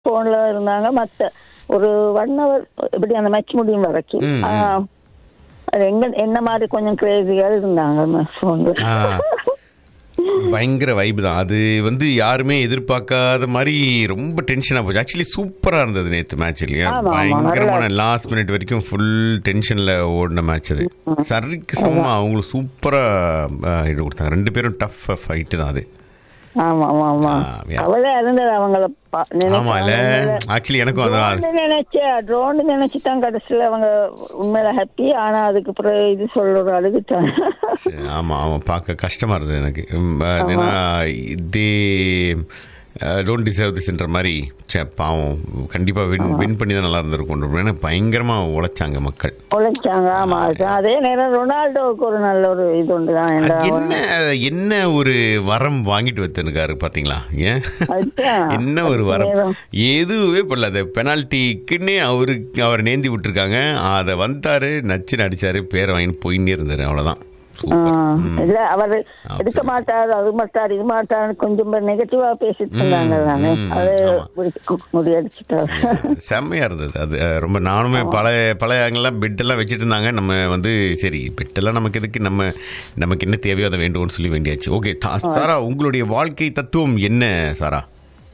போன்ல இருந்தாங்க மத்த ஒரு ஒன் ஹவர் இப்படி அந்த மேட்ச் முடியும் வரைக்கும் ம், ம். ஆ, அது எங்க என்ன மாதிரி கொஞ்சம் கிரேசியா இருந்தாங்க போன்ல ஆ. பயங்கர வைப் தான் அது வந்து யாருமே எதிர்பார்க்காத மாதிரி ரொம்ப டென்ஷனாக போச்சு ஆக்சுவலி சூப்பராக இருந்தது நேற்று மேட்ச் இல்லையா ஆமா, ஆமா, பயங்கரமான நல்லா லாஸ்ட் மினிட் வரைக்கும் ஃபுல் டென்ஷனில் ஓடின மேட்ச் அது சரிக்கு சமமாக அவங்களுக்கு சூப்பராக இது கொடுத்தாங்க ரெண்டு பேரும் டஃப் ஃபைட்டு தான் அது ஆமா ஆமா ஆமா ஆ, yeah. அவளே இருந்தது அவங்கள பா- நினைச்சு- ஆமா இல்ல அவங்கள- ஆக்சுவலி எனக்கும் அதான் drone நினைச்சு ட்ரோன் நினைச்சு தான் கடைசியில அவங்க உண்மையில ஹாப்பி ஆனா அதுக்கு பிறகு இது சொல்ற அழுதுட்டாங்க சரி, ஆமா ஆமா பார்க்க கஷ்டமா இருந்தது எனக்கு உம், அஹ், ஏன்னா தே டோன்ட் டிசர்வ் திஸ்ன்ற மாதிரி ச்சே, பாவம் கண்டிப்பா வின் வின் பண்ணி தான் நல்லா இருந்திருக்கும் ஏன்னா பயங்கரமா உழைச்சாங்க மக்கள் உழைச்சாங்க ஆமா அது- அதே நேரம் ரொனால்டோவுக்கு ஒரு நல்ல ஒரு இது உண்டுதான் அது இந்த என்ன என்ன ஒரு வரம் வாங்கிட்டு வந்திருக்காரு பாத்தீங்களா ஏன் அதுதான். என்ன ஒரு வரம் நேரம். எதுவுமே பண்ணல அந்த பெனால்ட்டிக்குன்னே அவருக்கு அவர் நேந்தி விட்டுருக்காங்க அதை வந்தாரு நச்சு நடிச்சாரு பேரை வாங்கிட்டு போயின்னே இருந்தாரு அவ்வளவுதான் ஆ, சூப்பர் இல்ல அவர் எடுக்க மாட்டார் அது மாட்டார் இது மாட்டார் கொஞ்சம் நெகட்டிவா பேசிட்டு இருந்தாங்க தானே ம், அது ஆமா. முடி- முறியடிச்சிட்டாரு செம்மையா இருந்தது அது அஹ், ரொம்ப நானுமே பல பல அங்கெல்லாம் பெட்டெல்லாம் வச்சுட்டு இருந்தாங்க நம்ம வந்து சரி பெட்டெல்லாம் நமக்கு எதுக்கு நம்ம நமக்கு என்ன தேவையோ அதை வேண்டும்னு சொல்லி வேண்டியாச்சு ஓகே சாரா உங்களுடைய வாழ்க்கை தத்துவம் என்ன சாரா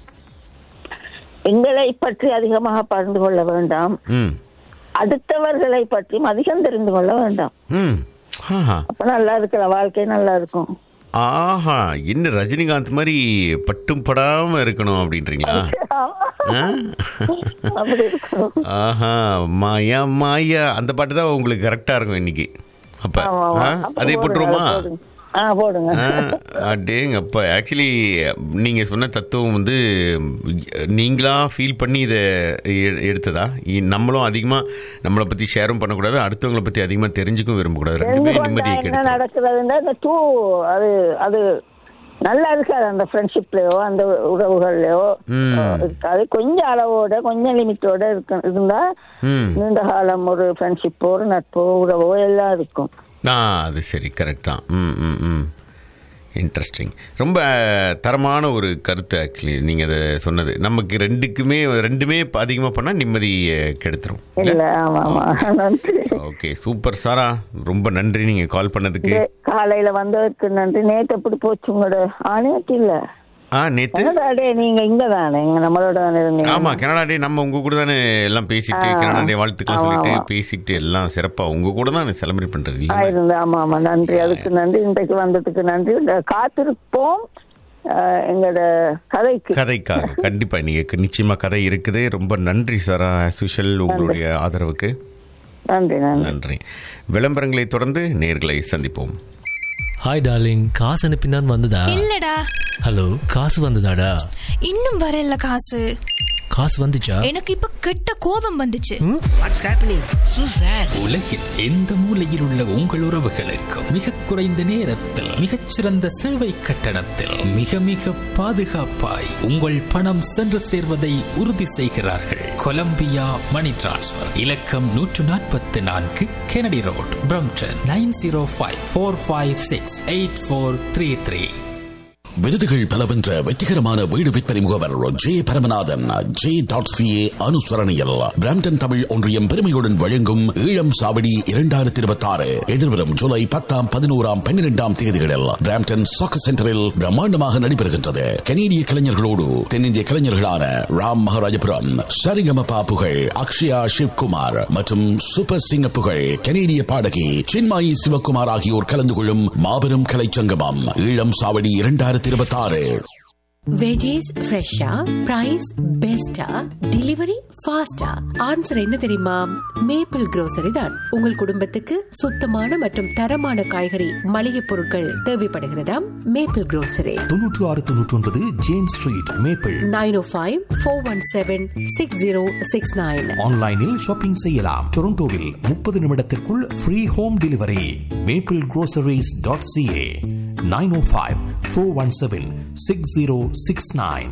எங்களை பற்றி அதிகமாக பகிர்ந்து கொள்ள வேண்டாம் ம் அடுத்தவர்களை பற்றியும் அதிகம் தெரிந்து கொள்ள வேண்டாம் ம் ஆஹா அப்ப நல்லா இருக்கிற வாழ்க்கை நல்லா இருக்கும் ஆஹா என்ன ரஜினிகாந்த் மாதிரி பட்டும் படாம இருக்கணும் அப்படின்றீங்களா ஆ? அப்படி இருக்கணும் ஆஹா மாயா மாயா அந்த பாட்டு தான் உங்களுக்கு கரெக்டா இருக்கும் இன்னைக்கு அப்ப ஆமா, ஆமா. ஆ? அப்ப அதே போடுங்க, போட்டுருவோமா அதை போடுங்க. ஆ போடுங்க அடேங்கப்பா ஆக்சுவலி நீங்க சொன்ன தத்துவம் வந்து நீங்களா ஃபீல் பண்ணி இதை எ- எடுத்ததா இ- நம்மளும் அதிகமா நம்மளை பத்தி ஷேரும் பண்ணக்கூடாது அடுத்தவங்களை பத்தி அதிகமா தெரிஞ்சுக்கும் விரும்பக்கூடாது ரெண்டுமே தெரிந்து கொண்டா நிம்மதியை என்ன கெடுக்கும் நடக்குதுன்னா இந்த டூ அது அது நல்லா இருக்காது அந்த ஃப்ரெண்ட்ஷிப்லயோ அந்த உறவுகள்லயோ ம். இருக்காது கொஞ்சம் அளவோட கொஞ்சம் லிமிட்டோட இருக்க இருந்தா ம் நீண்ட காலம் ஒரு ஃப்ரெண்ட்ஷிப்போ ஒரு நட்போ உறவோ எல்லாம் இருக்கும் ஆ அது சரி கரெக்ட் தான் ம் ம் ம் இன்ட்ரெஸ்டிங் ரொம்ப தரமான ஒரு கருத்து ஆக்சுவலி நீங்கள் அதை சொன்னது நமக்கு ரெண்டுக்குமே ரெண்டுமே அதிகமாக பண்ணால் நிம்மதியை கெடுத்துரும் இல்ல ஆமா ஆமா நன்றி ஓகே சூப்பர் சாரா ரொம்ப நன்றி நீங்கள் கால் பண்ணதுக்கு இது காலையில வந்ததற்கு நன்றி நேத்து எப்படி போச்சு உங்களோட ஆணையத்து இல்ல ஆ நேத்து டே நீங்க இங்க தானே இங்க நம்மளோட தானே இருந்தீங்க ஆமா கனடா டே நம்ம உங்க கூட தானே எல்லாம் பேசிட்டு ஆ. கனடா டே வாழ்த்துக்கள் ஆமா, சொல்லிட்டு ஆமா. பேசிட்டு எல்லாம் சிறப்பா உங்க கூட தான் செலிப்ரேட் பண்றது ஆ, இல்ல இருந்து ஆமா ஆமா நன்றி அதுக்கு நன்றி இன்றைக்கு வந்ததுக்கு நன்றி இந்த காத்திருப்போம் அஹ், எங்களோட கதைக்கு கதைக்காக கண்டிப்பா நீங்க நிச்சயமா கதை இருக்குது ரொம்ப நன்றி சாரா சுஷல் உங்களுடைய ஆதரவுக்கு நன்றி நன்றி நன்றி விளம்பரங்களை தொடர்ந்து நேர்களை சந்திப்போம் ஹாய் டார்லிங் காசு அனுப்பினான் வந்ததா இல்லடா ஹலோ காசு வந்ததாடா இன்னும் வரல காசு காசு வந்துச்சா எனக்கு இப்ப கெட்ட கோபம் வந்துச்சு வாட்ஸ் ஹேப்பனிங் சூ சார் உலகில் எந்த மூலையில் உள்ள உங்கள் உறவுகளுக்கு மிக குறைந்த நேரத்தில் மிகச்சிறந்த சேவை கட்டணத்தில் மிக மிக பாதுகாப்பாய் உங்கள் பணம் சென்று சேர்வதை உறுதி செய்கிறார்கள் கொலம்பியா மணி டிரான்ஸ்ஃபர் இலக்கம் நூற்று நாற்பத்தி நான்கு Kennedy road Brampton nine zero five four five six eight four three three விருதுகள் பல வென்ற வெற்றிகரமான வீடு விற்பனை முகவர் J Paramanathan J dot C A அனுசரணையில் பிராம்டன் தமிழ் ஒன்றியம் பெருமையுடன் வழங்கும் ஈழம் சாவடி இரண்டாயிரத்தி இருபத்தி ஆறு எதிர்வரும் ஜூலை பத்தாம் பதினோராம் பன்னிரெண்டாம் தேதிகளில் பிராம்டன் சாக்கு சென்டரில் பிரம்மாண்டமாக நடைபெறுகின்றது கனேடிய கலைஞர்களோடு தென்னிந்திய கலைஞர்களான ராம் மகாராஜபுரம் சரிகமபா புகழ் அக்ஷயா சிவ்குமார் மற்றும் சூப்பர் சிங்க புகழ் கனேடிய பாடகி சின்மாயி சிவகுமார் ஆகியோர் கலந்து கொள்ளும் மாபெரும் கலைச்சங்கமம் ஈழம் சாவடி இரண்டாயிரத்தி இருபத்தி ஆறு வெஜிஸ் ஃப்ரெஷ்ஷா பிரைஸ் பெஸ்டா டெலிவரி ஃபாஸ்டா ஆன்சர் என்ன தெரியுமா மேப்பிள் grocery தான் உங்கள் குடும்பத்துக்கு சுத்தமான மற்றும் தரமான காய்கறி மளிகை பொருட்கள் தேவைப்படுகிறதா மேப்பிள் grocery தொன்னூற்று ஆறு தொன்னூற்றி ஒன்பது James street Maple nine O five four one seven six zero six nine ஆன்லைனில் ஷாப்பிங் செய்யலாம் டொரண்டோவில் முப்பது நிமிடத்திற்குள் free home delivery Maple groceries dot CA nine O five four one seven six zero six nine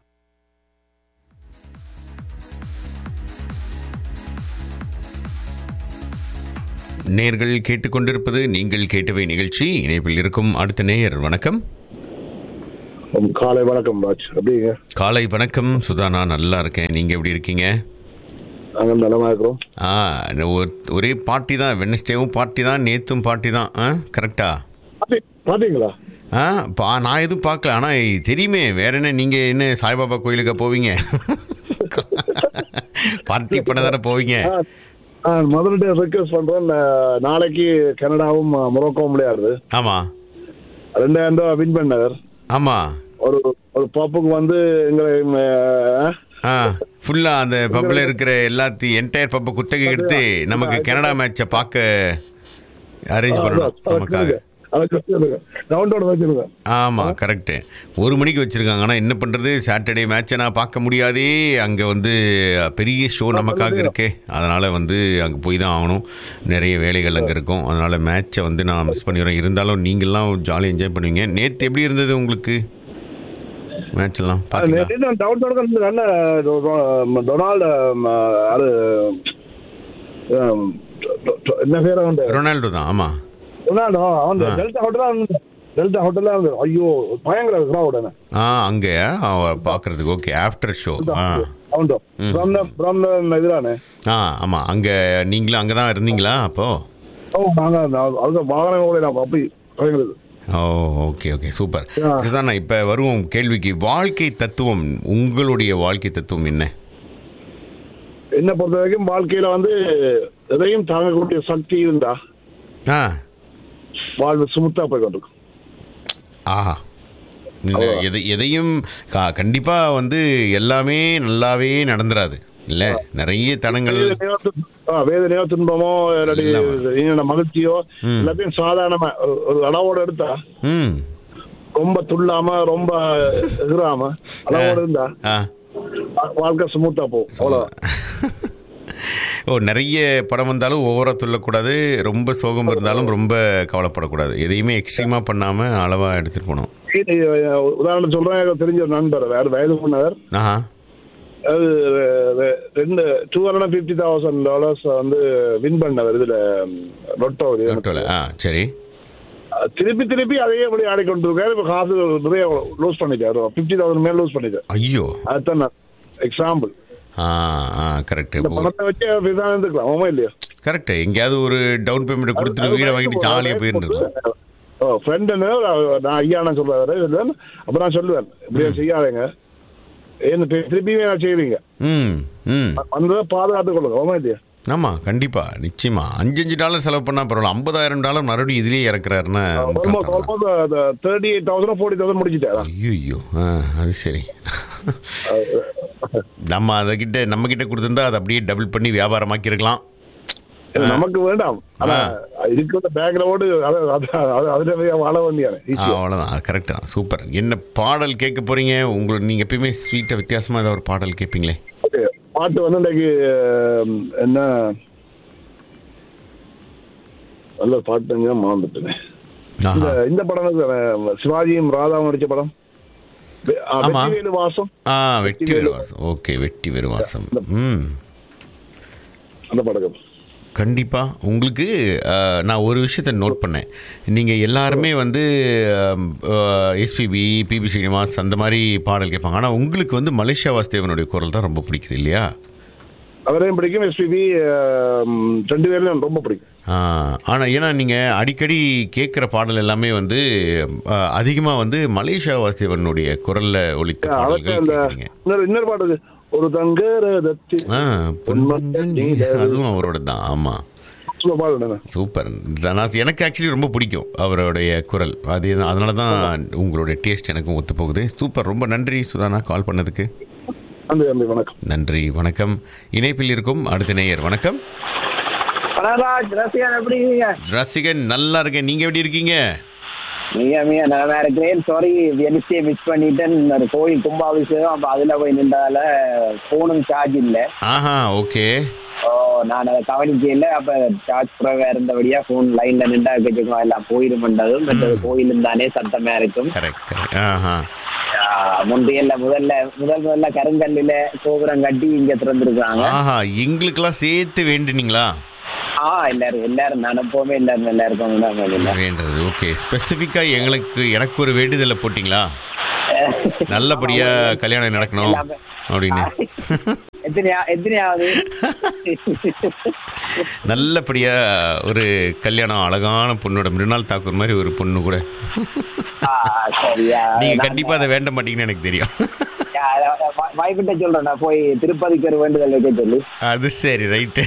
நேர்கள் கேட்டுக்கொண்டிருப்பது நீங்கள் கேட்டவை நிகழ்ச்சி இணைப்பில் இருக்கும் அடுத்த நேயர் வணக்கம் உம், காலை வணக்கம் ராஜ் எப்படிங்க காலை வணக்கம் சுதானா நல்லா இருக்கேன் நீங்கள் எப்படி இருக்கீங்க நாங்க நலமா இருக்கிறோம் ஆ ஒரு- ஒரே பார்ட்டி தான் வெனஸ்டேவும் பார்ட்டி தான் நேத்தும் பார்ட்டி தான் ஆ கரெக்டா பாத்தி- பாத்தீங்களா ஆ பா நான் எதுவும் பார்க்கல ஆனால் தெரியுமே வேற என்ன நீங்கள் என்ன சாய்பாபா கோயிலுக்கு போவீங்க பார்ட்டி பண்ண தானே போவீங்க ஆ, நான் முதல்ல ரிக்வெஸ்ட் பண்றேன் நா- நாளைக்கு கனடாவும் அஹ், மொரோக்கோவும் விளையாடுது ஆமாம் ரெண்டாயிரம் ரூபாய் வின் பண்ணவர் ஆமாம் ஒரு ஒரு பாப்புக்கு வந்து எங்களை அஹ், ஆ ஃபுல்லாக அந்த பப்பில் இருக்கிற எல்லாத்தையும் என்டையர் பப்பை குத்தகை எடுத்து நமக்கு கனடா மேட்சை பார்க்க அரேஞ்ச் பண்ணணும் நமக்காக ரவுண்டோட வச்சிருங்க ஆமாம் கரெக்டு ஒரு மணிக்கு வச்சுருக்காங்க ஆனால் என்ன பண்ணுறது சாட்டர்டே மேட்சை நான் பார்க்க முடியாதே அங்கே வந்து பெரிய ஷோ நமக்காக இருக்கே அதனால் வந்து அங்கே போய் தான் ஆகணும் நிறைய வேலைகள் அங்கே இருக்கும் அதனால் மேட்சை வந்து நான் மிஸ் பண்ணிடுறேன் இருந்தாலும் நீங்கள்லாம் ஜாலியாக என்ஜாய் பண்ணுவீங்க நேற்று எப்படி இருந்தது உங்களுக்கு மேட்ச் எல்லாம் பார்த்தீங்களா டவுட்டோட இருந்து நல்ல ரொ- ரொ- டொனால்டு அஹ், அது அஹ், டொ- டொ- என்ன பேர் அவன் ரொனால்டோ தான் ஆமாம் ரொனால்டோ அவன் ஆ. டெல்டா ஹோட்டல் டெல்டா ஹோட்டல்ல இருந்து ஐயோ பயங்கர கிரௌட் ஆ அங்கே பார்க்குறதுக்கு ஓகே ஆஃப்டர் ஷோ ஆ అవును ఫ్రమ్ ద ఫ్రమ్ ద ఎదురానే ஆ ஆமாம் அங்கே நீங்களும் அங்கே தான் இருந்தீங்களா அப்போது ஓ நாங்க அதுக்கு வாகனம் கூட நான் அப்படி பயங்கரது ஓ ஓகே ஓகே சூப்பர் இதுதான் இப்போ வருவோம் கேள்விக்கு வாழ்க்கை தத்துவம் உங்களுடைய வாழ்க்கை தத்துவம் என்ன என்ன பொறுத்த வரைக்கும் வாழ்க்கையில வந்து எதையும் தாங்கக்கூடிய சக்தி இருந்தா ஆ வாழ்வு சுமுத்தா போய் கொண்டிருக்கும் ஆஹா இந்த எதை எதையும் கா- கண்டிப்பா வந்து எல்லாமே நல்லாவே நடந்துராது இல்ல நிறைய தடங்கள் வேதனையோ துன்ப- ஆ, வேதனையோ துன்பமோ இல்லாட்டி என்னென்ன மகிழ்ச்சியோ எல்லாத்தையும் சாதாரணமா ஒரு- ஒரு அளவோட எடுத்தா ம் ரொம்ப துள்ளாம ரொம்ப எகிராம அளவோட இருந்தா ஆ வா- வாழ்க்கை சுமூத்தா போகும் அவ்வளவுதான் ஓ நிறைய படம் வந்தாலும் ஓவரா துள்ளக்கூடாது ரொம்ப சோகம் இருந்தாலும் ரொம்ப கவலைப்படக்கூடாது எதையுமே எக்ஸ்ட்ரீமா பண்ணாம அளவா எடுத்துட்டு போகணும் இது, அஹ், உதாரணம் சொல்றேன் எனக்கு தெரிஞ்ச ஒரு நண்பர் வேற வயது முன்னவர் ஆஹா அது ரெ- ரெண்டு two hundred fifty thousand dollars வந்து வின் பண்ணவர் இதுல லொட்டோ லொட்டோல ஆ சரி திருப்பி திருப்பி அதையே அப்படி ஆடிக்கொண்டு இருக்காரு இப்ப காசு நிறைய லூஸ் பண்ணிட்டாரு ஃபிஃப்டி தௌசண்ட் மேல லூஸ் பண்ணிட்டாரு ஐயோ அதுதான் எக்ஸாம்பிள் ஆ ஆ கரெக்ட் இந்த பணத்தை வச்சு அப்படிதான் இருந்துக்கலாம் ஆமா இல்லையா கரெக்ட் எங்கேயாவது ஒரு டவுன் பேமெண்ட் கொடுத்துட்டு வீடை வாங்கிட்டு ஜாலியாக போயிருந்துருக்கலாம் ஓ ஃப்ரெண்டு நான் ஐயா நான் சொல்றாரு இதுதான். அப்ப நான் சொல்லுவேன் இப்படியே செய்யாதீங்க ஏன்னு தெ- திருப்பியுமே நான் செய்வீங்க ம் ம் வந்ததை பாதுகாத்துக் கொள்ளுங்க ஆமா இல்லையா ஆமா கண்டிப்பா நிச்சயமா அஞ்சு அஞ்சு டாலர் செலவு பண்ணா பரவாயில்ல ஐம்பதாயிரம் டாலர் மறுபடியும் இதுலயே இறக்குறாருன்னா almost almost thirty eight thousand forty thousand முடிச்சுட்டாரு ஐயோ ஆ அது சரி நம்ம அதை கிட்ட நம்ம கிட்ட கொடுத்திருந்தா அதை அப்படியே டபுள் பண்ணி வியாபாரமாக்கி இருக்கலாம் இது நமக்கு வேண்டாம் ஆனா இருக்கிற பேக்ரவுண்டு அதுல போய் வாழ வேண்டியான அவ்வளோதான் கரெக்ட் தான் சூப்பர் என்ன பாடல் கேட்க போறீங்க உங்களுக்கு நீங்க எப்பயுமே ஸ்வீட்டா வித்தியாசமா ஏதாவது ஒரு பாடல் கேட்பீங்களே பாட்டு வந்து இன்னைக்கு அஹ், என்ன நல்ல பாட்டுங்க மறந்துட்டேன் இந்த இந்த படம் வந்து, அஹ், சிவாஜியும் ராதாவும் நடிச்ச படம் வெ- அஹ், ஆமா. வெற்றிவேலு வாசம் ஆ வெட்டி வெறுவாசம் ஓகே வெட்டி வெறுவாசம் ம் அந்த படகம் கண்டிப்பா உங்களுக்கு அஹ், நான் ஒரு விஷயத்தை நோட் பண்ணேன் நீங்க எல்லாருமே வந்து எஸ்பிபி பிபி ஸ்ரீனிவாஸ் அந்த மாதிரி பாடல் கேட்பாங்க ஆனா உங்களுக்கு வந்து மலேசியா வாசுதேவனுடைய குரல் தான் ரொம்ப பிடிக்குது இல்லையா அவரையும் பிடிக்கும் எஸ்பிபி ரெண்டு பேரும் எனக்கு ரொம்ப பிடிக்கும் ஆஹ், ஆனா ஏன்னா நீங்க அடிக்கடி கேட்குற பாடல் எல்லாமே வந்து அஹ், அதிகமா வந்து மலேசியா வாசுதேவனுடைய குரல்ல ஒலித்த அவருக்கு பாடல்கள் அந்த கேட்குறீங்க இன்னொரு இன்னொரு பாட்டு இருக்கு. ஒரு தங்க ரதத்தில் ஆ பொன்மஞ்சள் நீல- அதுவும் அவரோட தான் ஆமா சூப்பர் பாட்டு என்ன? சூப்பர் நான் எனக்கு ஆக்சுவலி ரொம்ப பிடிக்கும் அவருடைய குரல் அது அதனால தான் உங்களுடைய டேஸ்ட் எனக்கும் ஒத்து போகுது சூப்பர் ரொம்ப நன்றி சுதானா கால் பண்ணதுக்கு நன்றி நன்றி வணக்கம் நன்றி வணக்கம் இணைப்பில் இருக்கும் அடுத்த நேயர் வணக்கம் வணராஜ் ரசிகன் எப்படி இருக்கீங்க ரசிகன் நல்லா இருக்கேன் நீங்க எப்படி இருக்கீங்க மிக மிக நல்லா இருக்கிறேன் சாரி வெனிஸ்டே மிஸ் பண்ணிட்டேன் ஒரு கோயில் கும்பாபிஷேகம் அப்ப அதுல போய் நின்றதால போனும் சார்ஜ் இல்ல ஆஹா ஓகே ஓ நான் அதை கவனிக்கல அப்ப சார்ஜ் குறைவா இருந்தபடியா போன் லைன்ல நின்றா கொஞ்சம் எல்லாம் போயிருமன்றதும் மற்றது கோயிலும் தானே சத்தமா இருக்கும் கரெக்ட் கரெக்ட் ஆஹா ஆஹ் முந்தையல்ல முதல்ல முதல் முதல்ல கருங்கல்லில கோபுரம் கட்டி இங்க திறந்திருக்காங்க ஆஹா எங்களுக்கெல்லாம் சேர்த்து வேண்டுனீங்களா ஆ எல்லாரும் எல்லாரும் நான் எப்பவுமே எல்லாரும் நல்லா இருக்கணும் தான் வேண்டினேன். வேண்டது ஓகே ஸ்பெசிஃபிக்கா எங்களுக்கு எனக்கு ஒரு வேண்டுதலை போட்டிங்களா நல்லபடியா கல்யாணம் நடக்கணும் எல்லாமே. அப்படின்னு எத்தனையா எத்தனையாவது நல்லபடியா ஒரு கல்யாணம் அழகான பொண்ணோட மிருனால் தாக்கூர் மாதிரி ஒரு பொண்ணு கூட ஆ, சரியா நீங்க நான் கண்டிப்பா அதை வேண்ட மாட்டீங்கன்னு எனக்கு தெரியும் வாய்ப்பிட்ட சொல்றேன் நான் போய் திருப்பதிக்கு ஒரு வேண்டுதல் வைக்க சொல்லி அது சரி ரைட்டு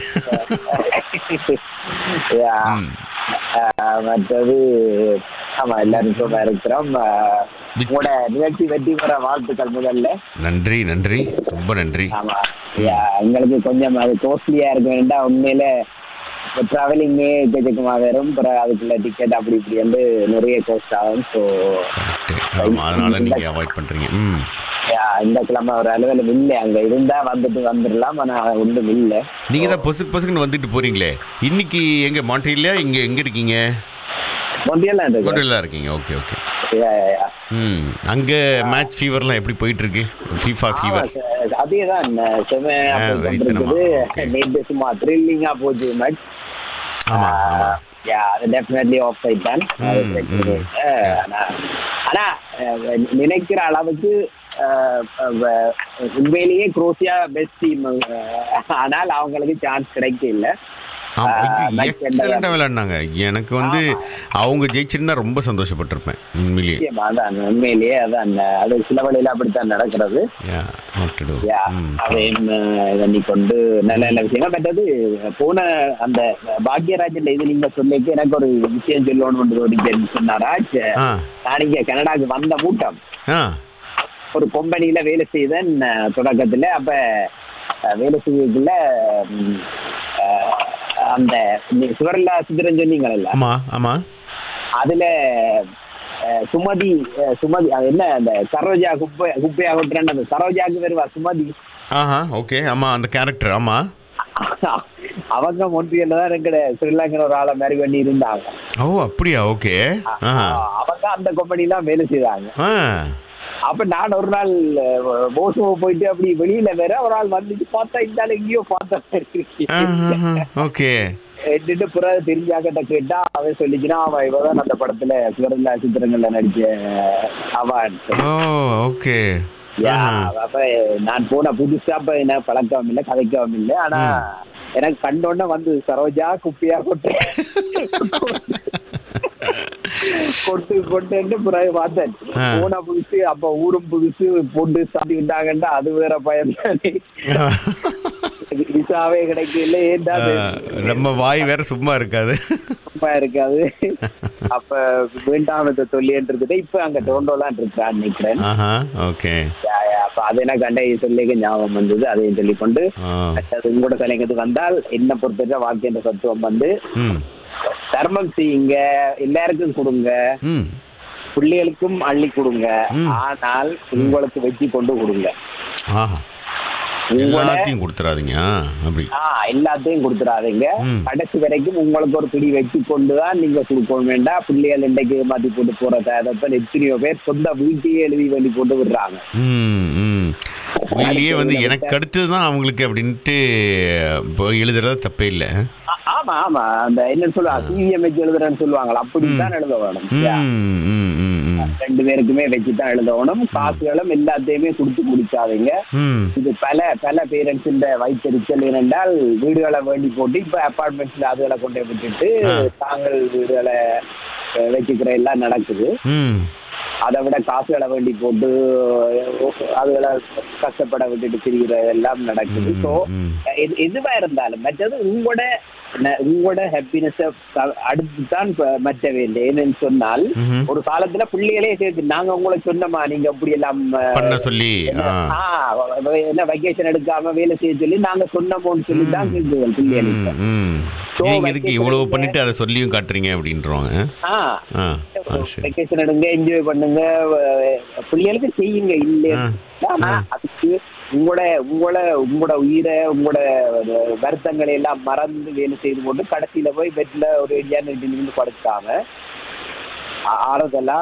யா. ஆ, மற்றது ஆமா எல்லாரும் சும்மா இருக்கிறோம் ஆ, உங்களோட நிகழ்ச்சி வெற்றி பெற வாழ்த்துக்கள் முதல்ல நன்றி நன்றி ரொம்ப நன்றி ஆமா யா, எங்களுக்கு கொஞ்சம் அது காஸ்ட்லியா இருக்க வேண்டாம் உண்மையில டிராவலிங்கே எக்கச்சக்கமா வரும் அப்புறம் அதுக்குள்ள டிக்கெட் அப்படி இப்படி வந்து நிறைய கோஸ்ட் ஆகும் ஸோ ஆமா அதனால நீங்க அவாய்ட் பண்றீங்க ம் இந்த கிழமை ஒரு அலுவலம் இல்லை அங்க இருந்தா வந்துட்டு வந்துடலாம் ஆனா ஒன்றும் இல்லை நீங்க தான் பொசுக்கு பொசுக்குன்னு வந்துட்டு போறீங்களே இன்னைக்கு எங்க மாண்ட்ரியல்ல இங்க எங்க இருக்கீங்க மொண்டியெல்லாம் இருக்கு மாண்ட்ரியல்ல இருக்கீங்க ஓகே ஓகே யா, யா. ம் அங்க மேட்ச் ஃபீவர்லாம் எப்படி போயிட்டு இருக்கு ஃபீஃபா ஆமா, ஃபீவர் ச- அதேதான் ந- செமையா ஆ, போயிட்டு வெறித்தனமா, இருக்குது. நேத்து சும்மா த்ரில்லிங்கா போச்சு மேட்ச் ஆமா ஆமா யா அது டெஃபினெட்லி ஆஃப் சைட் தான் அது ம், பிரச்சனை ம். இல்லை. ஆனா ஆனா அஹ், நினைக்கிற அளவுக்கு அஹ், அஹ், உண்மையிலேயே குரோசியா பெஸ்ட் டீம் ஆனால் அவங்களுக்கு சான்ஸ் கிடைக்க இல்ல எக்ஸலண்டா விளையாடினாங்க எனக்கு வந்து அவங்க ஜெயிச்சிருந்தா ரொம்ப சந்தோஷப்பட்டிருப்பேன் உண்மையிலேயே நிச்சயமா அதான் உண்மையிலேயே அதான் அது சில வழியில அப்படித்தான் நடக்கிறது yeah what to do yeah, அதையும் எண்ணிக்கொண்டு நல்ல நல்ல விஷயங்கள் மற்றது போன அந்த பாக்யராஜன் இது நீங்க சொல்லிக்கு எனக்கு ஒரு விஷயம் சொல்லணும்னு ஒரு விஷயம் சொன்னாரா ச- ஆ நான் இங்க கனடாக்கு வந்த மூட்டம் ஆ ஒரு கம்பெனில வேலை செய்தேன் அஹ், தொடக்கத்துல அப்ப அஹ், வேலை செய்யக்குள்ள ம், அஹ், அந்த நீ- சுவர்லா சித்திரம் சொன்னீங்கல்ல ஆமா ஆமா அதுல அஹ், சுமதி அஹ், சுமதி அது என்ன அந்த சரோஜா குப்பை குப்பையா கொட்டுறேன் அந்த சரோஜாக்கு வருவா சுமதி ஆஹா ஓகே ஆமா அந்த கேரக்டர் ஆமா அவங்க மொன்றியல்ல தான் எங்கட ஸ்ரீலங்கன் ஒரு ஆளை மாதிரி பண்ணி இருந்தாங்க ஓ அப்படியா ஓகே ஆஹா அவங்க அந்த கம்பெனில வேலை செய்தாங்க ஆ அப்ப நான் ஒரு நாள் போசோ போயிட்டு அப்படி வெளியில வேற ஒரு ஆள் வந்துட்டு பார்த்தா இந்த ஆள் எங்கேயோ பார்த்தா ஓகே என்னட்டு பிறகு தெரிஞ்சாக்கிட்ட கேட்டா அவன் சொல்லிச்சுனா அவன் இவதான் அந்த படத்துல சுவரல்லா சித்திரங்கள்ல நடிச்ச அவன் ஓ ஓகே யா, அப்ப நான் போன புதுசா அப்ப என்ன பழக்கம் இல்ல கதைக்கவும் இல்ல ஆனா எனக்கு கண்டோன்ன வந்து சரோஜா குப்பியா கொட்டு கொட்டு கொட்டு பிறகு பார்த்தேன் ஆ. போன புதுசு அப்ப ஊரும் புதுசு பொண்டு சாப்பிட்டுக்கிட்டாங்கண்டா அது வேற பயம் தானே. விசாவே கிடைக்கல ஏன்டா அது நம்ம வாய் வேற சும்மா இருக்காது சும்மா இருக்காது அப்ப வேண்டாம் இதை சொல்லின்றது இப்ப அங்க டோண்டோலாம் இருக்கான்னு நினைக்கிறேன் ஆஹா ஓகே யா, யா, அப்ப அதை நான் கண்ட சொல்லிக்க ஞாபகம் வந்தது அதையும் சொல்லிக்கொண்டு அடுத்தது உங்களோட தலைங்கிறது வந்தால் என்ன பொறுத்தவரை வாழ்க்கை என்ற தத்துவம் வந்து ம் தர்மம் செய்யுங்க எல்லாருக்கும் கொடுங்க ம் பிள்ளைகளுக்கும் அள்ளி கொடுங்க ஆனால் உங்களுக்கு வெற்றி கொண்டு கொடுங்க ஆஹா உங்களோட எல்லாத்தையும் கொடுத்துறாதீங்க ஆ, அப்படி ஆ, எல்லாத்தையும் கொடுத்துடாதீங்க ம். கடைசி வரைக்கும் உங்களுக்கு ஒரு பிடி வச்சு கொண்டுதான் நீங்க கொடுக்க வேண்டாம் பிள்ளைகள் இன்றைக்கு மாத்தி போட்டு போற தேதப்பன் எத்தனையோ பேர் சொந்த வீட்டையே எழுதி வேண்டி போட்டு விடுறாங்க ம் ம் உண்மையிலேயே வந்து எனக்கு அடுத்தது தான் அவங்களுக்கு அப்படின்ட்டு இப்போ எழுதுறது தப்பே இல்லை ஆ- ஆமா ஆமா அந்த என்ன சொல்லுவாங்க சிவிஎம் வச்சு எழுதுறேன்னு சொல்லுவாங்க அப்படித்தான் எழுத வேணும் யா. ம் ம் ம் ம் ரெண்டு பேருக்குமே வச்சு தான் எழுதணும் காசுகளும் எல்லாத்தையுமே கொடுத்து முடிச்சாதீங்க ம் இது பல பல பேரண்ட்ஸ் இந்த வைத்தறிச்சல் ஏனென்றால் வீடுகளை வேண்டி போட்டு இப்ப அபார்ட்மெண்ட்ஸ்ல அதுகளை கொண்டு போய் விட்டுட்டு ஆ. தாங்கள் வீடுகளை அஹ், வச்சுக்கிற எல்லாம் நடக்குது ம் அதை விட காசுகளை வேண்டி போட்டு அதுகளை கஷ்டப்பட விட்டுட்டு திரிகிற எல்லாம் நடக்குது ஸோ எதுவா இருந்தாலும் மற்றது உங்களோட ந- உங்களோட ஹாப்பினஸ் அடுத்து தான் மற்ற வேண்டிய ஏன்னு சொன்னால் ம்ஹும். ஒரு காலத்துல பிள்ளைகளே சேர்த்து நாங்க உங்களுக்கு சொன்னோமா நீங்க அப்படி எல்லாம் அஹ், பண்ண சொல்லி ஆ ஆ, வ- என்ன வெக்கேஷன் எடுக்காம வேலை செய்ய சொல்லி நாங்க சொன்னோமோன்னு சொல்லி தான் கேட்குவோம் பிள்ளைகளுக்கு ம் So, நீங்க எதுக்கு vacation இவ்வளவு எடுங்க. பண்ணிட்டு அதை சொல்லியும் காட்டுறீங்க அப்படின்றவாங்க ஆ ஆ ஆ, சரி வெக்கேஷன் எடுங்க என்ஜாய் பண்ணுங்க வ- பிள்ளைகளுக்கு செய்யுங்க இல்லையா ஆனா அதுக்கு உங்களோட உங்களோட உங்களோட உயிரை உங்களோட வருத்தங்களை எல்லாம் மறந்து வேலை செய்து போட்டு கடைசியில போய் பெட்ல ஒரு இருந்து படுத்தாம ஆ- ஆறுதலா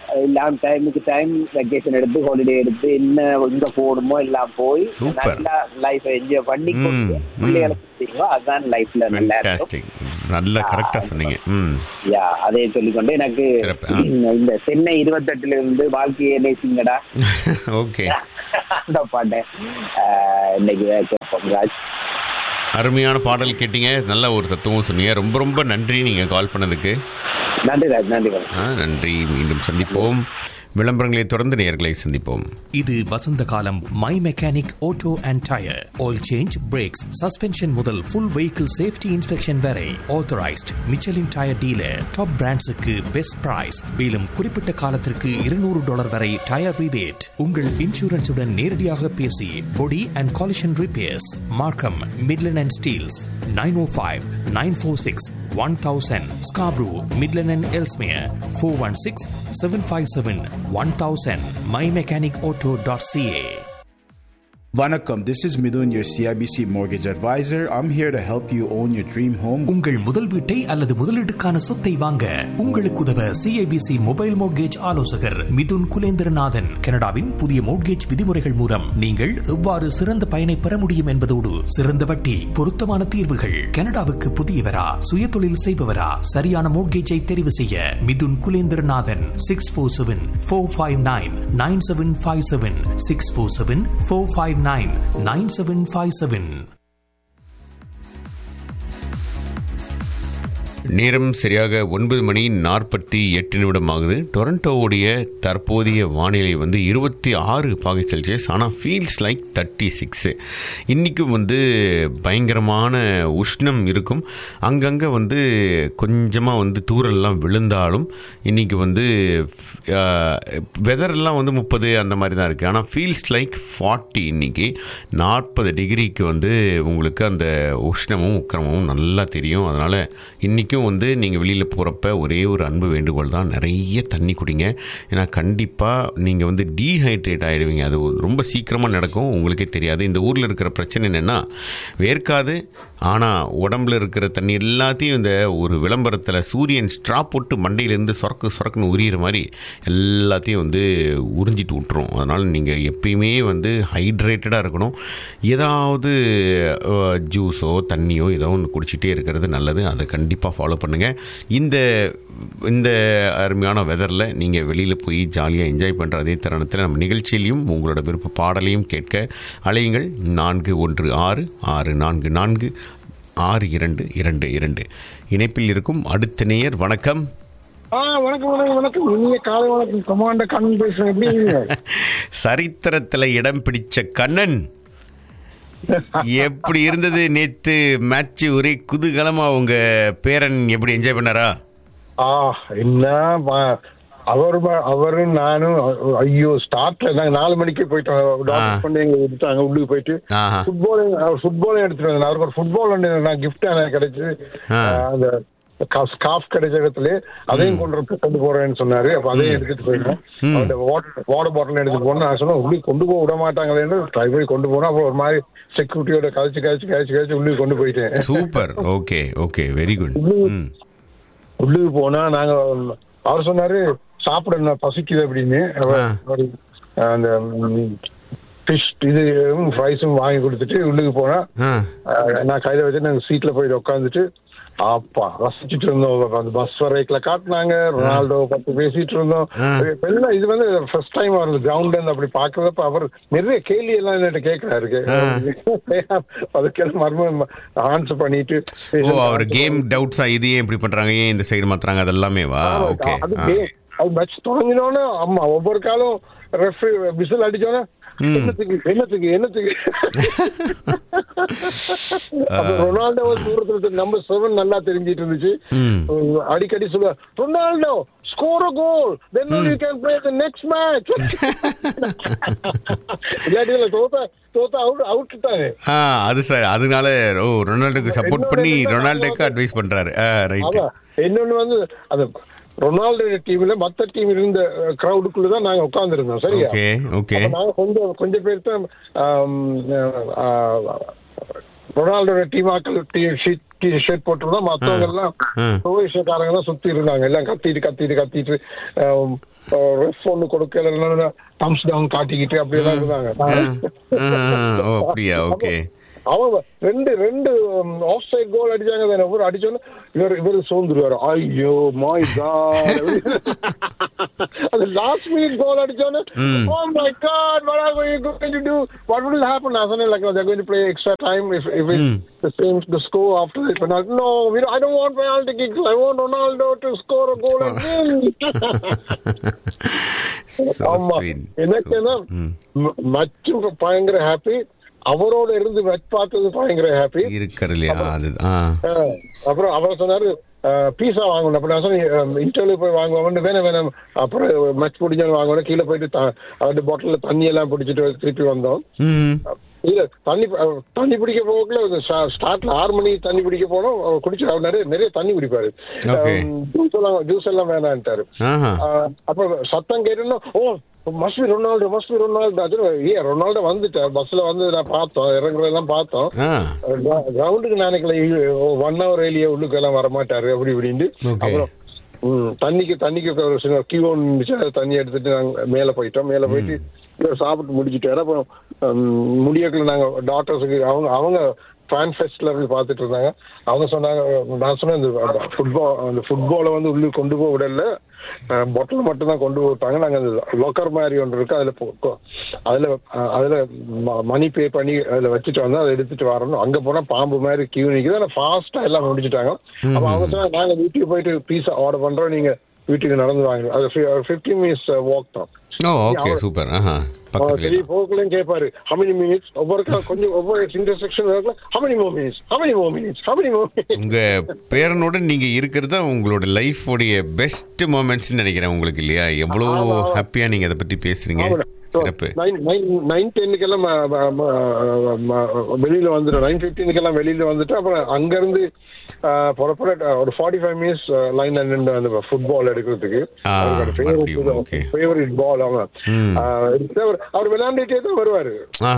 எல்லாம் டைமுக்கு டைம் வெக்கேஷன் எடுத்து ஹாலிடே எடுத்து என்ன எங்க போகணுமோ எல்லாம் போய் Super. நல்லா லைஃப் என்ஜாய் பண்ணி ம், கொண்டு ம். பிள்ளைகளுக்கு செய்யுங்க அதுதான் லைஃப்ல நல்லா இருக்கும் ஃபேண்டாஸ்டிக் நல்ல கரெக்டாக சொன்னீங்க ம் யா அதே சொல்லிக்கொண்டு எனக்கு சிறப்பு, ஆ. இந்த சென்னை இருபத்தெட்டுல இருந்து வாழ்க்கையை நேசிங்கடா ஓகே அந்த பாட்டை ஆஹ், இன்னைக்கு கேட்போம் ராஜ் அருமையான பாடல் கேட்டீங்க நல்ல ஒரு தத்துவம் சொன்னீங்க ரொம்ப ரொம்ப நன்றி நீங்கள் கால் பண்ணதுக்கு நன்றி ராஜ் நன்றி ராஜ் ஆ, நன்றி மீண்டும் சந்திப்போம் விளம்பரங்களை தொடர்ந்து நேர்களை சந்திப்போம் இது வசந்த காலம் my mechanic auto and tyre oil change brakes suspension முதல் ஃபுல் வெஹிக்கிள் சேஃப்டி இன்ஸ்பெக்ஷன் வரை authorised Michelin tyre dealer top பிராண்ட்ஸுக்கு பெஸ்ட் பிரைஸ் மேலும் குறிப்பிட்ட காலத்திற்கு இருநூறு டாலர் வரை டயர் ரிபேட் உங்கள் இன்சூரன்ஸுடன் நேரடியாக பேசி body and collision repairs Markham Midland and Steeles nine O five nine four six one thousand Scarborough Midland and Ellesmere four one six seven five seven one thousand my mechanic auto dot CA Vanakkam, this is Midun, your CIBC mortgage advisor. I'm here to help you own your dream home. உங்கள் முதல் வீட்டை அல்லது முதலீட்டுக்கான சொத்தை வாங்க உங்களுக்கு உதவ CIBC mobile mortgage ஆலோசகர் மிதுன் குலேந்திரநாதன் கனடாவின் புதிய மோட்கேஜ் விதிமுறைகள் மூலம் நீங்கள் எவ்வாறு சிறந்த பயனை பெற முடியும் என்பதோடு சிறந்த வட்டி பொருத்தமான தீர்வுகள் கனடாவுக்கு புதியவரா சுய தொழில் செய்பவரா சரியான மோட்கேஜை தெரிவு செய்ய Mithun Kulendranathan six four seven four five nine nine seven five seven six four seven four five nine nine seven five seven நேரம் சரியாக ஒன்பது மணி நாற்பத்தி எட்டு நிமிடம் ஆகுது டொரண்டோவுடைய தற்போதைய வானிலை வந்து இருபத்தி ஆறு பாகை செல்சியஸ் ஆனால் ஃபீல்ஸ் லைக் தேர்ட்டி சிக்ஸு இன்றைக்கும் வந்து பயங்கரமான உஷ்ணம் இருக்கும் அங்கங்கே வந்து கொஞ்சமாக வந்து தூரல்லாம் விழுந்தாலும் இன்றைக்கி வந்து வெதர்லாம் வந்து முப்பது அந்த மாதிரி தான் இருக்குது ஆனால் ஃபீல்ஸ் லைக் ஃபார்ட்டி இன்றைக்கி நாற்பது டிகிரிக்கு வந்து உங்களுக்கு அந்த உஷ்ணமும் உக்கிரமும் நல்லா தெரியும் அதனால் இன்றைக்கும் வந்து நீங்கள் வெளியில் போகிறப்ப ஒரே ஒரு அன்பு வேண்டுகோள் தான் நிறைய தண்ணி குடிங்க ஏன்னா கண்டிப்பாக நீங்கள் வந்து டீஹைட்ரேட் ஆகிடுவீங்க அது ரொம்ப சீக்கிரமாக நடக்கும் உங்களுக்கே தெரியாது இந்த ஊரில் இருக்கிற பிரச்சனை என்னென்னா வேர்க்காது ஆனால் உடம்புல இருக்கிற தண்ணி எல்லாத்தையும் இந்த ஒரு விளம்பரத்தில் சூரியன் ஸ்ட்ரா போட்டு மண்டையிலேருந்து சொரக்கு சொரக்குன்னு உரியிற மாதிரி எல்லாத்தையும் வந்து உறிஞ்சிட்டு விட்டுரும் அதனால் நீங்கள் எப்பயுமே வந்து ஹைட்ரேட்டடாக இருக்கணும் ஏதாவது ஜூஸோ தண்ணியோ ஏதோ ஒன்று குடிச்சிட்டே இருக்கிறது நல்லது அதை கண்டிப்பாக ஃபாலோ பண்ணுங்கள் இந்த இந்த அருமையான வெதரில் நீங்கள் வெளியில் போய் ஜாலியாக என்ஜாய் பண்ணுற அதே தருணத்தில் நம்ம நிகழ்ச்சியிலையும் உங்களோட விருப்ப பாடலையும் கேட்க அலையுங்கள் நான்கு ஒன்று ஆறு ஆறு நான்கு நான்கு ஆறு இரண்டு இரண்டு இரண்டு இணைப்பில் இருக்கும் அடுத்த நேயர் வணக்கம் ஆ வணக்கம் வணக்கம் வணக்கம் இனிய காலை வணக்கம் கமாண்டர் கண்ணன் பேசுறேன் எப்படி இருக்கீங்க? சரித்திரத்தில் இடம் பிடிச்ச கண்ணன் எப்படி இருந்தது நேத்து மேட்ச் ஒரே குதூகலமா உங்க பேரன் எப்படி என்ஜாய் பண்ணாரா ஆ என்ன பா- அவர் ப- அவரும் நானும் அ- ஐயோ ஸ்டார்ட்ல நாங்க நாலு மணிக்கே போயிட்டோம் டாக்டர் பண்ணி எங்க விட்டுட்டாங்க உள்ளுக்கு போயிட்டு ஆஹா. ஃபுட்பால் அவர் ஃபுட்பாலும் எடுத்துட்டு வந்தேன் அவருக்கு ஒரு ஃபுட்பால் ஒன்று நான் கிஃப்ட் எனக்கு கிடைச்சு ஆ. அந்த ஸ்காஃப் கிடைச்ச இடத்துல அதையும் கொண்டு வந்து கொண்டு போறேன்னு சொன்னாரு அப்ப அதையும் எடுத்துட்டு போயிட்டோம் அந்த வாட்டர் வாட்டர் பாட்டில் எடுத்து போனா நான் சொன்னேன் உள்ளே கொண்டு போக விட மாட்டாங்களேன்னு ட்ரை பண்ணி கொண்டு போனா அப்புறம் ஒரு மாதிரி செக்யூரிட்டியோட கழிச்சு கழிச்சு கழிச்சு கழிச்சு உள்ளே கொண்டு போயிட்டேன் super okay okay very good உள்ளுக்கு போனா நாங்க அவர் சொன்னாரு சாப்பிட நான் பசிக்குது அப்படின்னு அவர் ஒரு, அந்த ஃபிஷ் இது ஃப்ரைஸும் வாங்கி கொடுத்துட்டு உள்ளுக்கு போனா அஹ், நான் கையில வச்சு நாங்க சீட்ல போய் உட்காந்துட்டு அப்பா ரசிச்சுட்டு இருந்தோம் அந்த பஸ் வரைக்குல காட்டினாங்க ரொனால்டோ பத்தி பேசிட்டு இருந்தோம் எல்லாம் இது வந்து ஃபர்ஸ்ட் டைம் அவர் கிரவுண்ட்ல இருந்து அப்படி பாக்குறப்ப அவர் நிறைய கேள்வி எல்லாம் என்கிட்ட கேட்கிறாரு அதுக்கெல்லாம் மர்மம் ஆன்சர் பண்ணிட்டு ஓ அவர் கேம் டவுட்ஸா இது ஏன் இப்படி பண்றாங்க ஏன் இந்த சைடு மாத்துறாங்க அதெல்லாமே வா ஓகே அது game. அது மேட்ச் தொடங்கினோன்னு ஆமா ஒவ்வொரு காலம் ரெஃப்ரி விசில் அடிச்சோன்னே என்னத்துக்கு என்னத்துக்கு என்னத்துக்கு அப்ப ரொனால்டோ தூரத்துல நம்பர் செவன் நல்லா தெரிஞ்சிட்டு இருந்துச்சு அடிக்கடி சொல்லுவா Ronaldo score a goal then you can play the next match இல்லாட்டி தோத்தா தோத்தா அவுட் அவுட்டுட்டாங்க ஆ அது சார் அதனால ஓ ரொனால்டோக்கு சப்போர்ட் பண்ணி ரொனால்டோக்கு அட்வைஸ் பண்றாரு ரைட் ஆமா இன்னொன்னு வந்து அந்த ரொனால்டோ டீம்ல மத்த டீம் இருந்த கிரௌடுக்குள்ள தான் நாங்க உட்கார்ந்துருந்தோம் சரியா ஓகே ஓகே அப்ப நாங்க கொஞ்சம் கொஞ்சம் பேர் தான் ஆம், ஆ, ரொனால்டோட டீம் ஆக்கள் டி ஷர்ட் போட்டிருந்தா மத்தவங்க எல்லாம் குரோவேஷியக்காரங்க தான் சுத்தி இருந்தாங்க எல்லாம் கத்திட்டு கத்திட்டு கத்திட்டு ரெஃப் ஒண்ணு கொடுக்கல தம்ஸ் டவுன் காட்டிக்கிட்டு அப்படி எல்லாம் இருந்தாங்க ஓ அப்படியா ஓகே அவன் ரெண்டு ரெண்டு ஆஃப் சைட் கோல் அடிச்சாங்க தானே ஒரு அடிச்சோன்னு இவர் இவர் சோர்ந்துருவாரு ஐயோ மை காட் அது லாஸ்ட் மினிட் கோல் அடிச்சோன்னு oh my God what are you going to do what will happen I said like no, they're going to play extra time if if it's the same the score after the penalty no we don't, I don't want penalty kicks I want Ronaldo to score a goal and win ஆமா எனக்கு என்ன மச்சும் பயங்கர happy அவரோட இருந்து match பார்த்தது பயங்கர happy இருக்கிற இல்லையா அது ஆ அப்புறம் அவர் சொன்னாரு பீஸா வாங்கணும் அப்ப நான் சொன்னேன் இன்டர்வியூ போய் வாங்குவாங்கன்னு வேணும் வேணும் அப்புறம் மேட்ச் முடிஞ்சாலும் வாங்கணும் கீழே போயிட்டு அவருடைய பாட்டில தண்ணி எல்லாம் பிடிச்சிட்டு திருப்பி வந்தோம் இல்ல தண்ணி தண்ணி பிடிக்க போகல ஸ்டார்ட்ல ஆறு மணி தண்ணி பிடிக்க போனோம் குடிச்சு அவர் நிறைய நிறைய தண்ணி குடிப்பாரு ஜூஸ் எல்லாம் ஜூஸ் எல்லாம் வேணான்ட்டாரு அப்ப சத்தம் கேட்டோம்னா ஓ மஸ்பி ரொனால்டோ மஸ்பி ரொனால்டோ ஏ ரொனால்டோ வந்துட்டார் பஸ்ல வந்து நான் பார்த்தோம் இறங்குறதெல்லாம் பார்த்தோம் கிரவுண்டுக்கு நினைக்கல ஒன் ஹவர் ஏலியே உள்ளுக்கு எல்லாம் வரமாட்டாரு அப்படி இப்படின்ட்டு அப்புறம் தண்ணிக்கு தண்ணிக்கு ஒரு சின்ன கியூ இருந்துச்சு தண்ணி எடுத்துட்டு நாங்க மேல போயிட்டோம் மேல போயிட்டு சாப்பிட்டு முடிச்சுட்டாரு அப்புறம் முடியக்குள்ள நாங்க டாக்டர்ஸுக்கு அவங்க அவங்க ஃபேன் ஃபெஸ்ட்ல இருந்து பார்த்துட்டு இருந்தாங்க அவங்க சொன்னாங்க நான் சொன்னேன் இந்த ஃபுட்பால் அந்த ஃபுட்பாலை வந்து உள்ளே கொண்டு போக விடல பொட்டில் மட்டும் தான் கொண்டு போட்டாங்க நாங்கள் அந்த லோக்கர் மாதிரி ஒன்று இருக்கு அதில் அதில் அதில் மணி பே பண்ணி அதில் வச்சுட்டு வந்தோம் அதை எடுத்துட்டு வரணும் அங்கே போனால் பாம்பு மாதிரி கியூ நிற்குது ஆனால் ஃபாஸ்ட்டாக எல்லாம் முடிச்சுட்டாங்க அப்போ அவங்க சொன்னாங்க நாங்கள் வீட்டுக்கு போயிட்டு பீஸா ஆர்டர் பண்ணுறோம் நீங்கள் வீட்டுக்கு நடந்து வாங்க அது ஃபிஃப்டீன் மினிட்ஸ் வாக் தான் ஓ ஓகே சூப்பர் சரி போகலன்னு கேட்பாரு ஹமனி மினிட்ஸ் ஒவ்வொரு கொஞ்சம் ஒவ்வொரு இன்டர்செக்ஷன் ஹமனி மோ மினிட்ஸ் ஹமனி மோ மினிட்ஸ் ஹமனி மோ உங்க பேரனோட நீங்க இருக்கிறது தான் உங்களோட லைஃப் உடைய பெஸ்ட் மூமெண்ட்ஸ் நினைக்கிறேன் உங்களுக்கு இல்லையா எவ்வளவு ஹாப்பியா நீங்க அதை பத்தி பேசுறீங்க சிறப்பு நைன் டென்னுக்கெல்லாம் வெளியில வந்துடும் நைன் பிப்டீனுக்கெல்லாம் வெளியில வந்துட்டு அப்புறம் அங்க இருந்து புறப்பட ஒரு ஃபார்ட்டி ஃபைவ் மினிட்ஸ் லைன்ல நின்று அந்த ஃபுட்பால் எடுக்கிறதுக்கு ஃபேவரட் பால் அவன் அவர் விளையாண்டுட்டே தான் வருவாரு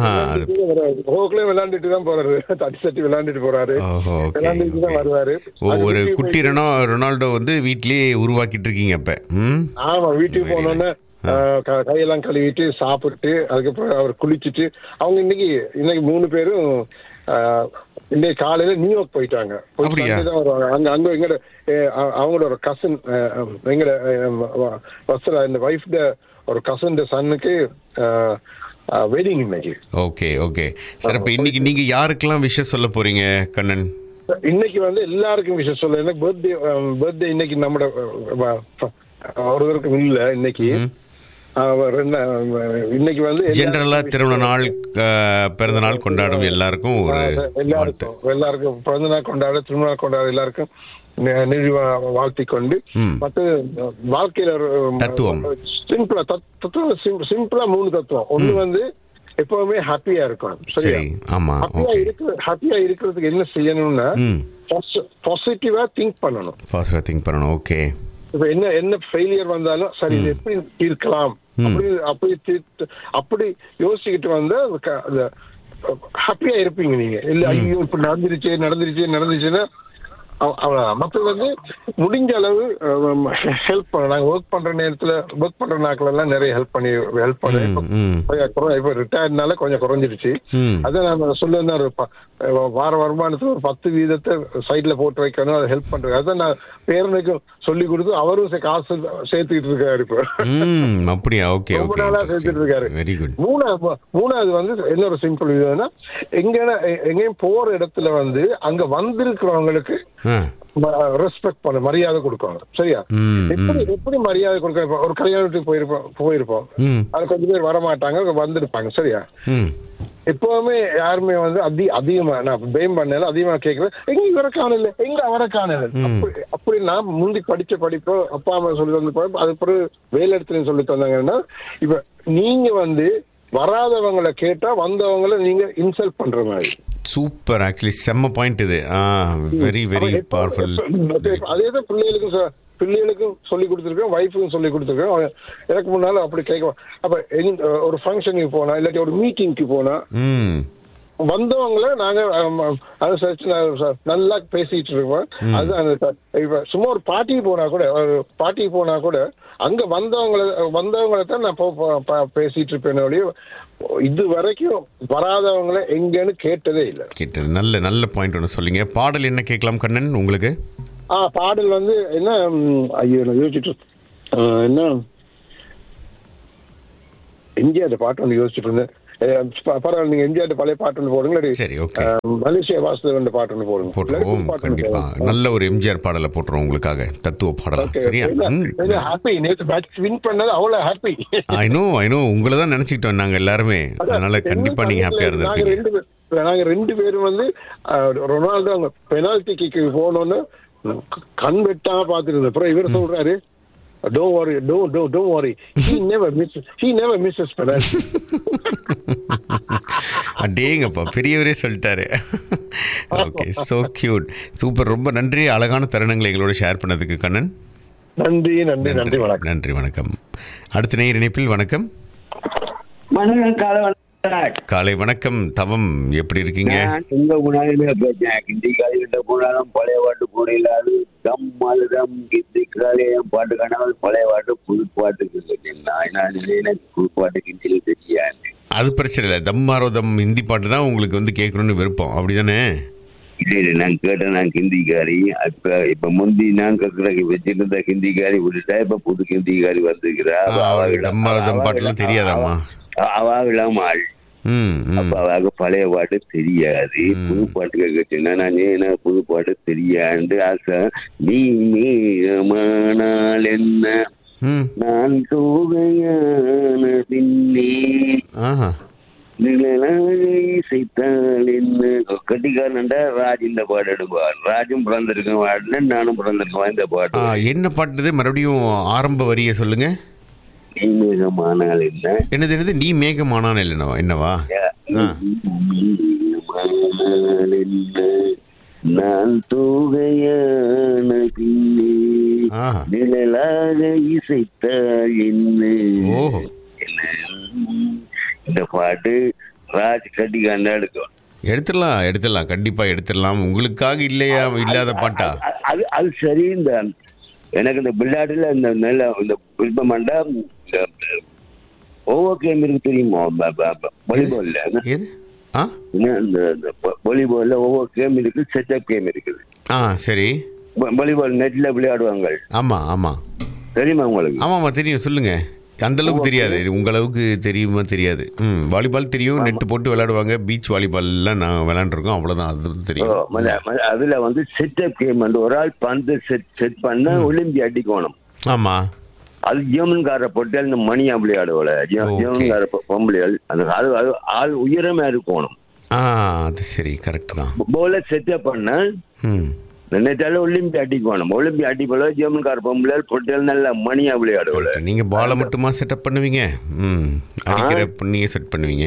ஹோக்லயே விளையாண்டுட்டு தான் போறாரு தட்டி தட்டி விளையாண்டுட்டு போறாரு விளையாண்டுட்டு தான் வருவாரு ஒரு குட்டி ரெனோ ரொனால்டோ வந்து வீட்லயே உருவாக்கிட்டு இருக்கீங்க அப்ப ஆமா வீட்டுக்கு போனோன்னே கையெல்லாம் கழுவிட்டு சாப்பிட்டு அதுக்கப்புறம் அவர் குளிச்சுட்டு அவங்க இன்னைக்கு இன்னைக்கு மூணு பேரும் இன்னைக்கு காலையில நியூயார்க் போயிட்டாங்க போயிட்டு வருவாங்க அங்க அங்க எங்கட அவங்களோட ஒரு கசன் எங்கட வசல இந்த வைஃப் ஒரு கசன் சன்னுக்கு வெட்டிங் இன்னைக்கு ஓகே ஓகே சார் இப்ப இன்னைக்கு நீங்க யாருக்கெல்லாம் விஷயம் சொல்ல போறீங்க கண்ணன் இன்னைக்கு வந்து எல்லாருக்கும் விஷயம் சொல்ல எனக்கு பர்த்டே பர்த்டே இன்னைக்கு நம்மட ஒருவருக்கும் இல்ல இன்னைக்கு இன்னைக்கு வந்து ஜென்ரலா திருமண நாள் பிறந்த நாள் கொண்டாடும் எல்லாருக்கும் ஒரு எல்லாருக்கும் எல்லாருக்கும் பிறந்த நாள் கொண்டாட திருமண கொண்டாட எல்லாருக்கும் வாழ்த்தி கொண்டு மற்ற வாழ்க்கையில தத்துவம் சிம்பிளா தத்துவம் சிம்பிளா மூணு தத்துவம் ஒண்ணு வந்து எப்பவுமே ஹாப்பியா இருக்கணும் சரியா ஹாப்பியா இருக்கிற ஹாப்பியா இருக்கிறதுக்கு என்ன செய்யணும்னா பாசிட்டிவா திங்க் பண்ணணும் பாசிட்டிவா திங்க் பண்ணணும் ஓகே இப்ப என்ன என்ன ஃபெயிலியர் வந்தாலும் சரி இது எப்படி இருக்கலாம் அப்படி அப்படி அப்படி யோசிச்சுக்கிட்டு வந்து ஹாப்பியா இருப்பீங்க நீங்க இல்ல ஐயோ இப்ப நடந்துருச்சு நடந்துருச்சு நடந்துச்சுன்னா அவ்வளவுதான் மற்றது வந்து முடிஞ்ச அளவு ஹெல்ப் பண்ண நாங்க ஒர்க் பண்ற நேரத்துல ஒர்க் பண்ற நாட்கள் எல்லாம் நிறைய ஹெல்ப் பண்ணி ஹெல்ப் பண்ணி இப்ப ரிட்டையர்ட்னால கொஞ்சம் குறைஞ்சிருச்சு அதான் நான் சொல்லுவேன் ஒரு வார வருமானத்துல ஒரு பத்து வீதத்தை சைட்ல போட்டு வைக்கணும் அதை ஹெல்ப் பண்றது அதான் நான் பேரனுக்கும் சொல்லி கொடுத்து அவரும் காசு சேர்த்துக்கிட்டு இருக்காரு இப்போ அப்படியா ஓகே ரொம்ப நாளா சேர்த்துட்டு இருக்காரு வெரி குட் மூணாவது மூணாவது வந்து இன்னொரு சிம்பிள் இதுன்னா எங்க எங்கேயும் போற இடத்துல வந்து அங்க வந்திருக்கிறவங்களுக்கு ரெஸ்பெக்ட் பண்ண மரியாதை கொடுப்பாங்க சரியா எப்படி எப்படி மரியாதை கொடுக்க ஒரு கல்யாணத்துக்கு போயிருப்போம் போயிருப்போம் அது கொஞ்சம் பேர் வரமாட்டாங்க வந்திருப்பாங்க சரியா எப்பவுமே யாருமே வந்து அதி அதிகமா நான் பேம் பண்ணல அதிகமா கேட்கிறேன் எங்க இவரை காணல எங்க அவரை காணல அப்படி அப்படி நான் முந்தி படிச்ச படிப்போ அப்பா அம்மா சொல்லி தந்து அது பிறகு வேலை இடத்துல சொல்லி தந்தாங்கன்னா இப்ப நீங்க வந்து வராதவங்களை கேட்டா வந்தவங்களை நீங்க இன்சல்ட் பண்ற மாதிரி சூப்பர் ஆக்சுவலி செம்ம பாயிண்ட் இது வெரி வெரி பவர்ஃபுல் அதே தான் பிள்ளைகளுக்கும் சார் பிள்ளைகளுக்கும் சொல்லி கொடுத்துருக்கேன் ஒய்ஃபுக்கும் சொல்லி கொடுத்துருக்கேன் எனக்கு முன்னால அப்படி கேட்க அப்ப ஒரு ஃபங்க்ஷனுக்கு போனா இல்லாட்டி ஒரு மீட்டிங்க்கு போனா வந்தவங்கள நாங்க ஆம், அனுசரிச்சு நா- நல்லா பேசிட்டு இருக்கோம் அது அந்த இப்ப சும்மா ஒரு பார்ட்டிக்கு போனா கூட ஒரு பார்ட்டிக்கு போனா கூட அங்க வந்தவங்கள வந்தவங்கள தான் நான் போ- போ- ப- பேசிட்டு இருப்பேன் ஒழிய இது வரைக்கும் வராதவங்கள எங்கன்னு கேட்டதே இல்லை கேட்டது நல்ல நல்ல பாயிண்ட் ஒன்று சொல்லிங்க பாடல் என்ன கேட்கலாம் கண்ணன் உங்களுக்கு ஆ பாடல் வந்து என்ன ம், ஐயோ நான் யோசிச்சுட்டு ஆ, என்ன எம்ஜிஆர் பாட்டு ஒன்று யோசிச்சுட்டு இருந்தேன் ஏ, ப- பரவாயில்ல நீங்க எம்ஜிஆர் பழைய பாட்டு ஒன்று போடுங்க இல்லாட்டி, சரி ஓகே ஆ, மலேசியா வாசுதேவன் பாட்டு ஒன்று போடுங்க போட்டுருவோம் இல்லாட்டி பாட்டு ஒண்ணு கண்டிப்பா போடுங்க. நல்ல ஒரு எம்ஜிஆர் பாடலை போட்டுருவோம் உங்களுக்காக தத்துவ பாடலா Okay, சரியா okay. இல்ல, இல்ல, happy. நேத்து match win பண்ணது அவ்வளவு happy. I know I know உங்களை தான் நினைச்சிட்டோம் நாங்க எல்லாருமே அதனால கண்டிப்பா நீங்க ஹாப்பியா நாங்க இருந்திருப்பீங்க ரெண்டு பேர் நாங்க ரெண்டு பேரும் வந்து ஆ, ரொனால்டோ அவங்க பெனால்டி கிக்கு போனோன்னு கண் வெட்டாம பாத்துட்டு இருந்தோம் அப்புறம் இவர் சொல்றாரு don't worry do do don't worry he never miss he never misses penalty அடேங்கப்பா பெரியவரே சொல்லிட்டாரு ஓகே சோ கியூட் சூப்பர் ரொம்ப நன்றி அழகான தருணங்களை எங்களோட ஷேர் பண்ணதுக்கு கண்ணன் நன்றி நன்றி நன்றி வணக்கம் நன்றி வணக்கம் அடுத்த நேர் இணைப்பில் வணக்கம் வணக்கம் காலை வணக்கம் காலை வணக்கம் தவம் எப்படி இருக்கீங்க நான் உங்க முன்னாடியே பேசினேன் கிண்டி காலிகிட்ட போனாலும் பழைய பாட்டு கூட இல்லாது தம் மதுதம் கிந்தி காலையும் பாட்டு காணாமல் பழைய பாட்டு புது பாட்டுக்கு சொன்னேன் நான் நான் எனக்கு புது பாட்டு கிண்டியில் தெரியாது அது பிரச்சனை இல்லை தம்மாரோ தம் ஹிந்தி பாட்டு தான் உங்களுக்கு வந்து கேட்கணும்னு விருப்பம் அப்படிதானே இல்ல இல்ல நான் கேட்டேன் நான் ஹிந்திக்காரி இப்ப இப்ப முந்தி நான் கேட்கிற வச்சிட்டு இருந்த ஹிந்திக்காரி விட்டுட்டா இப்ப புது ஹிந்திக்காரி வந்துக்கிறா அவ- அவ இளம்- தம்மாரோ தம் அவ- பாட்டுலாம் தெரியாதாம்மா அவ- அவ இளம் ஆள் ம் அப்ப அவ பழைய பாட்டு தெரியாது புது பாட்டு கேட்க சொன்னா நான் ஏன்னா புது பாட்டு தெரியாது ஆசை நீ மீறமானால் என்ன நான் தோகையான பின்னே ஆஹா நிழலாக இசைத்தால் என்ன கட்டிக்காரன்டா ராஜ் இந்த பாட்டு எடுப்பார் ராஜும் பிறந்திருக்கேன் பாடுன நானும் பிறந்திருக்கேன் இந்த ஆ, பாட்டு என்ன பாட்டு இது? மறுபடியும் ஆரம்ப வரியை சொல்லுங்க நீ மேகமானால் என்ன என்னது என்னது நீ மேகமானான் இல்லைனவா என்னவா ஆ. மேகமானால் என்ன நான் தோகையான பின்னே ஆஹா. நிழலாக இசைத்தால் என்ன ஓஹோ என்ன? இந்த பாட்டு ராஜ் கட்டிக்காண்டா எடுக்கும் எடுத்துடலாம் எடுத்துடலாம் கண்டிப்பா எடுத்துடலாம் உங்களுக்காக இல்லையா இல்லாத பாட்டா அ- அது அது சரி இந்த எனக்கு இந்த விளையாட்டுல இந்த நல்ல இந்த விருப்பமாண்டா இந்த ஓவர் கேம் இருக்கு தெரியுமா வாலிபால்ல ஆ இந்த வாலிபால்ல ஒவ்வொரு கேம் இருக்கு செட்டப் கேம் இருக்குது ஆ சரி வாலிபால் நெட்ல விளையாடுவாங்க ஆமா ஆமா தெரியுமா உங்களுக்கு ஆமாமா தெரியும் சொல்லுங்க அந்த அளவுக்கு தெரியாது இது உங்க அளவுக்கு தெரியுமா தெரியாது ம் வாலிபால் தெரியும் நெட் போட்டு விளையாடுவாங்க பீச் வாலிபால்லாம் நான் விளையாண்டுருக்கோம் அவ்வளவுதான் அது ஓ, தெரியும் மத- மத- அதுல வந்து செட்டப் கேம் ஒரு ஆள் பந்து செட் செட் பண்ண ஒலிம்பி அடிக்கணும் ஆமா அது ஜெர்மன்கார போட்டு இந்த மணியா விளையாடுவோல ஜெர்மன்கார பொ- பொம்பளையாள் அந்த அது அது ஆள் உயரமா இருக்கணும் ஆ அது சரி கரெக்ட் தான் போல செட்டப் பண்ண ம் நினைச்சாலும் ஒலிம்பி அடிக்கணும் ஒலிம்பி அடி போல ஜெர்மன்கார பொம்பளையாள் போட்டு நல்ல மணியா விளையாடுவோல நீங்க பாலை மட்டுமா செட்டப் பண்ணுவீங்க ம் அடிக்கிற பண்ணியே செட் பண்ணுவீங்க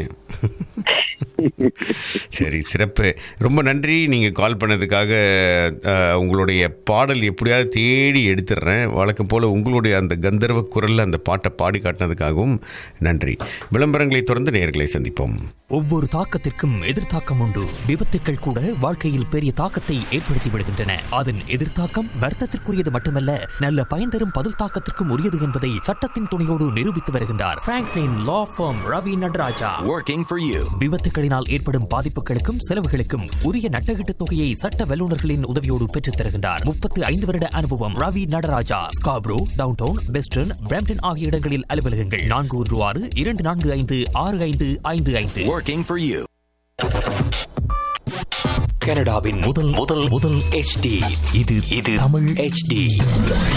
சரி சிறப்பு ரொம்ப நன்றி நீங்க கால் பண்ணதுக்காக அஹ், உங்களுடைய பாடல் எப்படியாவது தேடி எடுத்துடுறேன் வழக்கம் போல உங்களுடைய அந்த கந்தர்வ குரல்ல அந்த பாட்டை பாடி காட்டினதுக்காகவும் நன்றி விளம்பரங்களை தொடர்ந்து நேர்களை சந்திப்போம் ஒவ்வொரு தாக்கத்திற்கும் எதிர்த்தாக்கம் உண்டு விபத்துக்கள் கூட வாழ்க்கையில் பெரிய தாக்கத்தை ஏற்படுத்தி விடுகின்றன அதன் எதிர்த்தாக்கம் வருத்தத்திற்குரியது மட்டுமல்ல நல்ல பயன் தரும் பதில் தாக்கத்திற்கும் உரியது என்பதை சட்டத்தின் துணையோடு நிரூபித்து வருகின்றார் Franklin law firm Ravi Nataraja Working for you. விபத்துகளினால் ஏற்படும் பாதிப்புகளுக்கும் செலவுகளுக்கும் உரிய நட்டகீட்டு தொகையை சட்ட வல்லுநர்களின் உதவியோடு பெற்றுத் தருகின்றார் முப்பத்து ஐந்து வருட அனுபவம் Ravi Nataraja Scarborough downtown western Brampton ஆகிய இடங்களில் அலுவலகங்கள் நான்கு ஒன்று ஆறு இரண்டு நான்கு ஐந்து ஆறு ஐந்து ஐந்து ஐந்து Working for you. கனடாவின் முதல் முதல் முதல் HD இது இது தமிழ் HD